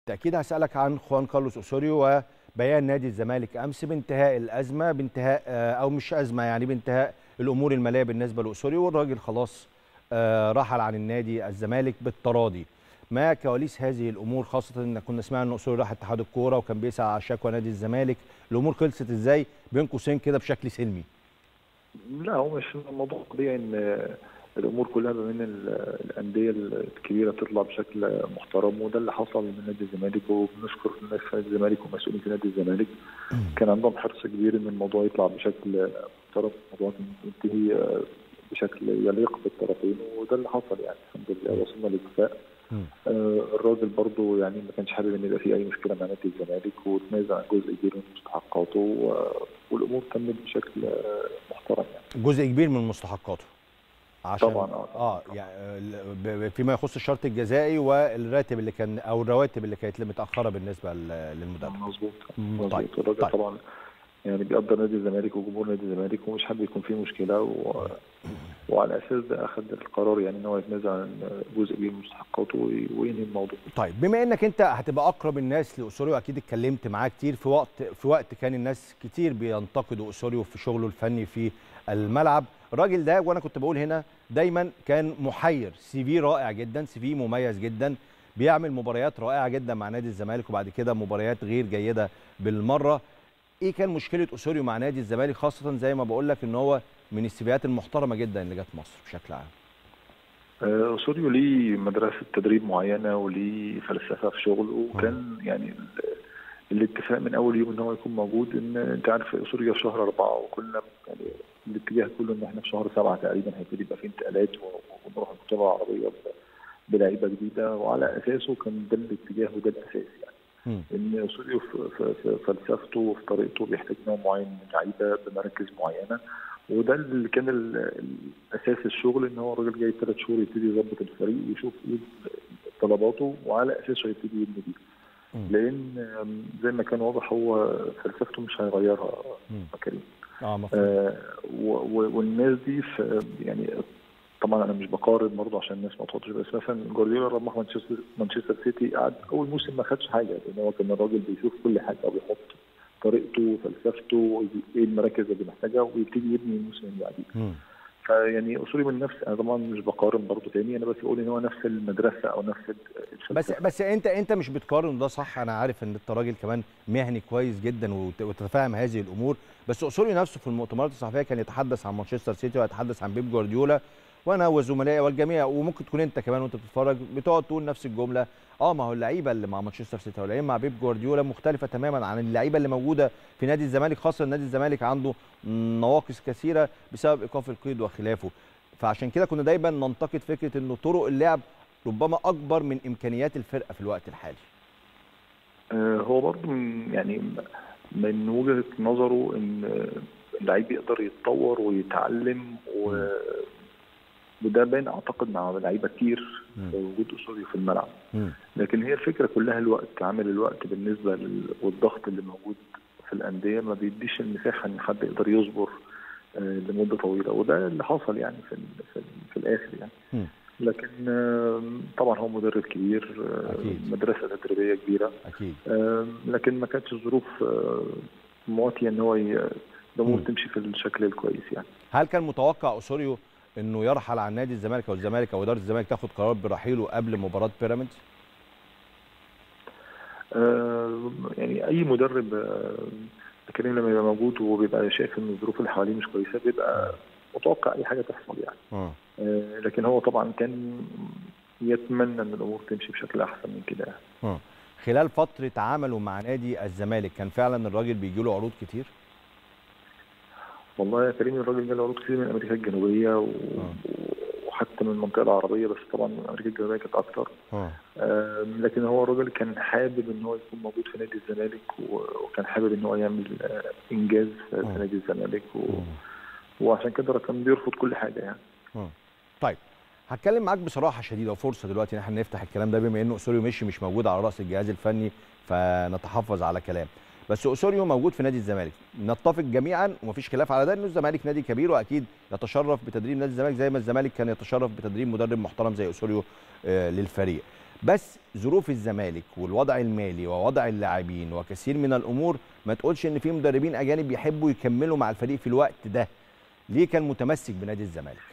بالتاكيد هسالك عن خوان كارلوس اوسوريو وبيان نادي الزمالك امس بانتهاء الازمه بانتهاء آه، او مش ازمه يعني بانتهاء الامور الماليه بالنسبه لاوسوريو والراجل خلاص آه، رحل عن النادي الزمالك بالتراضي ما كواليس هذه الامور خاصه ان كنا سمعنا ان اوسوريو راح اتحاد الكوره وكان بيسعى على شكوى نادي الزمالك الامور خلصت ازاي بين قوسين كده بشكل سلمي لا هو مش الموضوع طبيعي ان الامور كلها ما بين ال- الانديه الكبيره تطلع بشكل محترم وده اللي حصل من نادي الزمالك وبنشكر الناس في نادي الزمالك ومسؤولين في نادي الزمالك كان عندهم حرص كبير ان الموضوع يطلع بشكل محترم الموضوع ينتهي بشكل يليق بالطرفين وده اللي حصل يعني الحمد لله وصلنا لاتفاق مم. آه، الراجل برضه يعني ما كانش حابب ان يبقى في اي مشكله مع نادي الزمالك وتنازل عن جزء كبير من مستحقاته و- والامور تمت بشكل آه، محترم يعني جزء كبير من مستحقاته عشان طبعاً، آه، اه يعني آه، ب- ب- فيما يخص الشرط الجزائي والراتب اللي كان او الرواتب اللي كانت متاخره بالنسبه ل- للمدرب مظبوط مم، مظبوط طيب، الراجل طيب. طبعا يعني بيقدر نادي الزمالك وجمهور نادي الزمالك ومش حابب يكون فيه مشكله و... وعلى اساس ده اخذ القرار يعني ان هو يتنازل عن جزء كبير من مستحقاته وي- وينهي الموضوع طيب بما انك انت هتبقى اقرب الناس لاوسوريو اكيد اتكلمت معاه كتير في وقت في وقت كان الناس كتير بينتقدوا اوسوريو في شغله الفني في الملعب الراجل ده وانا كنت بقول هنا دايما كان محير سي في رائع جدا سي في مميز جدا بيعمل مباريات رائعه جدا مع نادي الزمالك وبعد كده مباريات غير جيده بالمره ايه كان مشكله اوسوريو مع نادي الزمالك خاصه زي ما بقول لك ان هو من السيفيات المحترمه جدا اللي جت مصر بشكل عام آه، سوريو ليه مدرسه تدريب معينه وليه فلسفه في شغله وكان يعني ال- الاتفاق من اول يوم ان هو يكون موجود ان انت عارف سوريا في شهر اربعه وكلنا يعني الاتجاه كله ان احنا في شهر سبعه تقريبا هيبتدي يبقى في انتقالات و- ونروح البطوله العربيه ب- بلعيبه جديده وعلى اساسه كان ده الاتجاه وده الاساس يعني مم. ان سوريو في, في, في فلسفته وفي طريقته بيحتاج نوع معين من اللعيبه بمراكز معينه وده اللي كان ال- الاساس الشغل ان هو الراجل جاي ثلاث شهور يبتدي يظبط الفريق ويشوف ايه طلباته وعلى اساسه يبتدي يبني بيه مم. لان آم، زي ما كان واضح هو فلسفته مش هيغيرها مم. كريم اه مفهوم آه و- و- والناس دي في يعني طبعا انا مش بقارن برضه عشان الناس ما تحطش بس مثلا جوارديولا لما راح مانشستر مانشستر سيتي قعد اول موسم ما خدش حاجه لان هو كان الراجل بيشوف كل حاجه وبيحط طريقته وفلسفته ايه المراكز اللي محتاجها ويبتدي يبني الموسم اللي بعديه مم. فيعني اصولي من نفس انا طبعا مش بقارن برضه تاني انا بس بقول ان هو نفس المدرسه او نفس الفلسفه بس بس انت انت مش بتقارن ده صح انا عارف ان انت راجل كمان مهني كويس جدا وت- وتتفهم هذه الامور بس اصولي نفسه في المؤتمرات الصحفيه كان يتحدث عن مانشستر سيتي ويتحدث عن بيب جوارديولا وانا وزملائي والجميع وممكن تكون انت كمان وانت بتتفرج بتقعد تقول نفس الجمله اه ما هو اللعيبه اللي مع مانشستر سيتي واللعيبه مع بيب جوارديولا مختلفه تماما عن اللعيبه اللي موجوده في نادي الزمالك خاصه نادي الزمالك عنده نواقص كثيره بسبب ايقاف القيد وخلافه فعشان كده كنا دايما ننتقد فكره انه طرق اللعب ربما اكبر من امكانيات الفرقه في الوقت الحالي آه، هو برضه من يعني من وجهه نظره ان اللعيب يقدر يتطور ويتعلم و... وده باين اعتقد مع لعيبه كتير مم. في وجود اسوريو في الملعب مم. لكن هي الفكره كلها الوقت عامل الوقت بالنسبه لل... والضغط اللي موجود في الانديه ما بيديش المساحه ان حد يقدر يصبر آه، لمده طويله وده اللي حصل يعني في ال... في, ال... في الاخر يعني مم. لكن آه، طبعا هو مدرب كبير آه، أكيد. مدرسه تدريبيه كبيره اكيد آه، لكن ما كانتش الظروف آه، مواتيه ان هو ي- الامور مم. تمشي في الشكل الكويس يعني هل كان متوقع اوسوريو انه يرحل عن نادي الزمالك او الزمالك او اداره الزمالك تاخد قرار برحيله قبل مباراه بيراميدز؟ آه، يعني اي مدرب آه، كريم لما يبقى موجود وبيبقى شايف ان الظروف اللي حواليه مش كويسه بيبقى متوقع اي حاجه تحصل يعني اه آه، لكن هو طبعا كان يتمنى ان الامور تمشي بشكل احسن من كده يعني. اه خلال فتره عمله مع نادي الزمالك كان فعلا الراجل بيجي له عروض كتير؟ والله يا كريم الراجل جاله عروض كتير من امريكا الجنوبيه و... وحتى من المنطقه العربيه بس طبعا من امريكا الجنوبيه كانت اكتر اه آم، لكن هو الراجل كان حابب ان هو يكون موجود في نادي الزمالك و- وكان حابب ان هو يعمل آه، انجاز في آه. نادي الزمالك و... آه. وعشان كده كان بيرفض كل حاجه يعني اه طيب هتكلم معاك بصراحه شديده وفرصه دلوقتي ان احنا نفتح الكلام ده بما ان اسوريو مشي مش موجود على راس الجهاز الفني فنتحفظ على كلام بس اسوريو موجود في نادي الزمالك نتفق جميعا ومفيش خلاف على ده انه الزمالك نادي كبير واكيد يتشرف بتدريب نادي الزمالك زي ما الزمالك كان يتشرف بتدريب مدرب محترم زي اسوريو آه، للفريق بس ظروف الزمالك والوضع المالي ووضع اللاعبين وكثير من الامور ما تقولش ان في مدربين اجانب يحبوا يكملوا مع الفريق في الوقت ده ليه كان متمسك بنادي الزمالك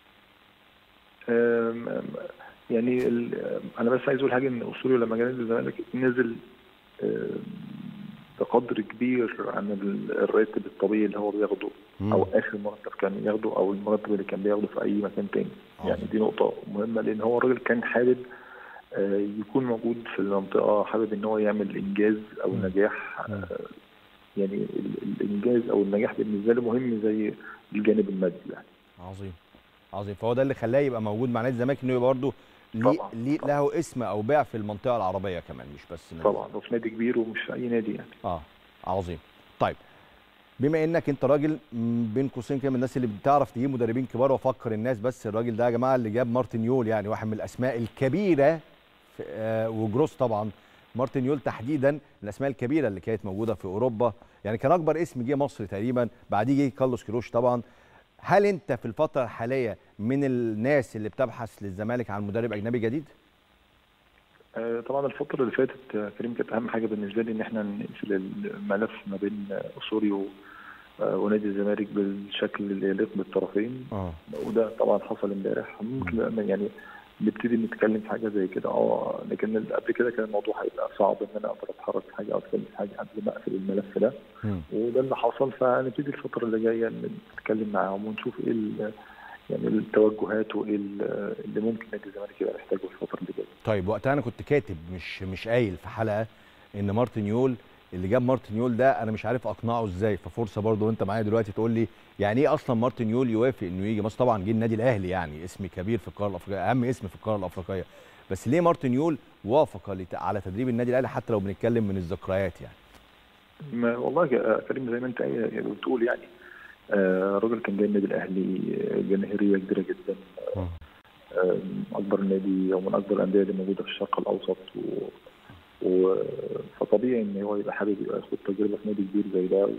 أم- أم- يعني ال- انا بس عايز اقول حاجه ان اسوريو لما جه نادي الزمالك نزل أم، بقدر كبير عن ال- الراتب الطبيعي اللي هو بياخده مم. او اخر مرتب كان ياخده او المرتب اللي كان بياخده في اي مكان تاني عظيم. يعني دي نقطه مهمه لان هو الراجل كان حابب آه، يكون موجود في المنطقه حابب ان هو يعمل انجاز او مم. نجاح مم. آه، يعني ال- الانجاز او النجاح بالنسبه له مهم زي الجانب المادي يعني عظيم عظيم فهو ده اللي خلاه يبقى موجود مع نادي الزمالك انه يبقى برضه ليه طبعاً، ليه طبعاً. له اسم او باع في المنطقه العربيه كمان مش بس نادي طبعا وفي نادي كبير ومش في اي نادي يعني اه عظيم طيب بما انك انت راجل م، بين قوسين كده من الناس اللي بتعرف تجيب مدربين كبار وافكر الناس بس الراجل ده يا جماعه اللي جاب مارتن يول يعني واحد من الاسماء الكبيره في آه وجروس طبعا مارتن يول تحديدا من الاسماء الكبيره اللي كانت موجوده في اوروبا يعني كان اكبر اسم جه مصر تقريبا بعديه جه كارلوس كيروش طبعا هل انت في الفتره الحاليه من الناس اللي بتبحث للزمالك عن مدرب اجنبي جديد؟ آه، طبعا الفترة اللي فاتت آه، كريم كانت أهم حاجة بالنسبة لي إن إحنا نقفل الملف ما بين آه، أسوريو آه، ونادي الزمالك بالشكل اللي يليق بالطرفين اه وده طبعا حصل امبارح ممكن بقى يعني نبتدي نتكلم في حاجة زي كده اه لكن قبل كده كان الموضوع هيبقى صعب إن أنا أقدر أتحرك في حاجة أو أتكلم في حاجة قبل ما أقفل الملف ده مم. وده اللي حصل فنبتدي الفترة اللي جاية نتكلم معاهم ونشوف إيه ال- يعني التوجهات وإيه ال- اللي ممكن نادي الزمالك يبقى محتاجه في الفترة اللي جاية طيب وقتها انا كنت كاتب مش مش قايل في حلقه ان مارتن يول اللي جاب مارتن يول ده انا مش عارف اقنعه ازاي ففرصه برضو وانت معايا دلوقتي تقول لي يعني ايه اصلا مارتن يول يوافق انه يجي مصر طبعا جه النادي الاهلي يعني اسم كبير في القاره الافريقيه اهم اسم في القاره الافريقيه بس ليه مارتن يول وافق لت- على تدريب النادي الاهلي حتى لو بنتكلم من الذكريات يعني ما والله يا كريم زي ما انت يعني بتقول يعني آه، الراجل كان جاي النادي الاهلي آه، جماهيريه كبيره جدا آه، اكبر نادي او من اكبر الانديه اللي موجوده في الشرق الاوسط و... و... فطبيعي ان هو يبقى حابب يبقى ياخد تجربه في نادي كبير زي ده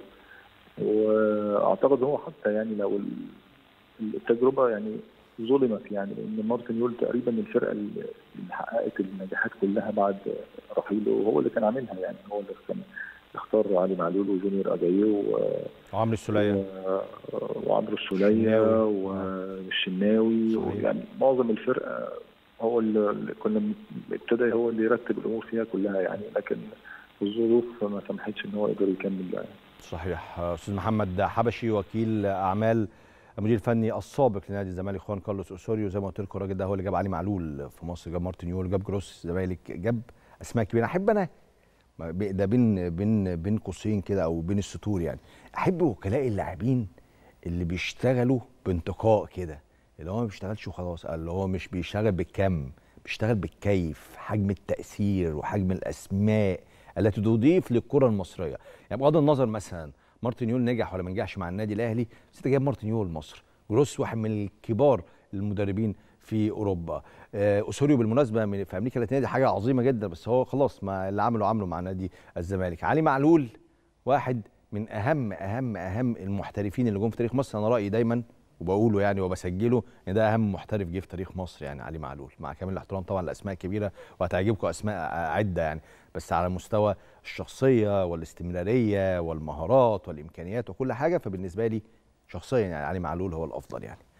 واعتقد هو حتى يعني لو ال- التجربه يعني ظلمت يعني لان مارتن يول تقريبا الفرقه اللي اللي حققت النجاحات كلها بعد رحيله وهو اللي كان عاملها يعني هو اللي كان اختار علي معلول وجونيور اجايو و... وعمرو السوليه و- وعمرو السوليه الشناوي. والشناوي صحيح. يعني معظم الفرقه هو اللي اللي كنا م- ابتدى هو اللي يرتب الامور فيها كلها يعني لكن الظروف ما سمحتش ان هو يقدر يكمل يعني. صحيح استاذ محمد حبشي وكيل اعمال المدير الفني السابق لنادي الزمالك خوان كارلوس اوسوريو زي ما قلت لكم الراجل ده هو اللي جاب علي معلول في مصر جاب مارتن يول جاب جروس الزمالك جاب اسماء كبيره احب انا ما ب- ده بين بين بين قوسين كده او بين السطور يعني احب وكلاء اللاعبين اللي بيشتغلوا بانتقاء كده اللي هو ما بيشتغلش وخلاص اللي هو مش بيشتغل بالكم بيشتغل بالكيف حجم التاثير وحجم الاسماء التي تضيف للكره المصريه يعني بغض النظر مثلا مارتن يول نجح ولا ما نجحش مع النادي الاهلي بس انت جايب مارتن يول مصر جروس واحد من الكبار المدربين في اوروبا آه، اوسوريو بالمناسبه من في امريكا اللاتينيه دي حاجه عظيمه جدا بس هو خلاص ما اللي عمله عمله مع نادي الزمالك علي معلول واحد من اهم اهم اهم المحترفين اللي جم في تاريخ مصر انا رايي دايما وبقوله يعني وبسجله ان ده اهم محترف جه في تاريخ مصر يعني علي معلول مع كامل الاحترام طبعا لاسماء كبيره وهتعجبكم اسماء عده يعني بس على مستوى الشخصيه والاستمراريه والمهارات والامكانيات وكل حاجه فبالنسبه لي شخصيا يعني علي معلول هو الافضل يعني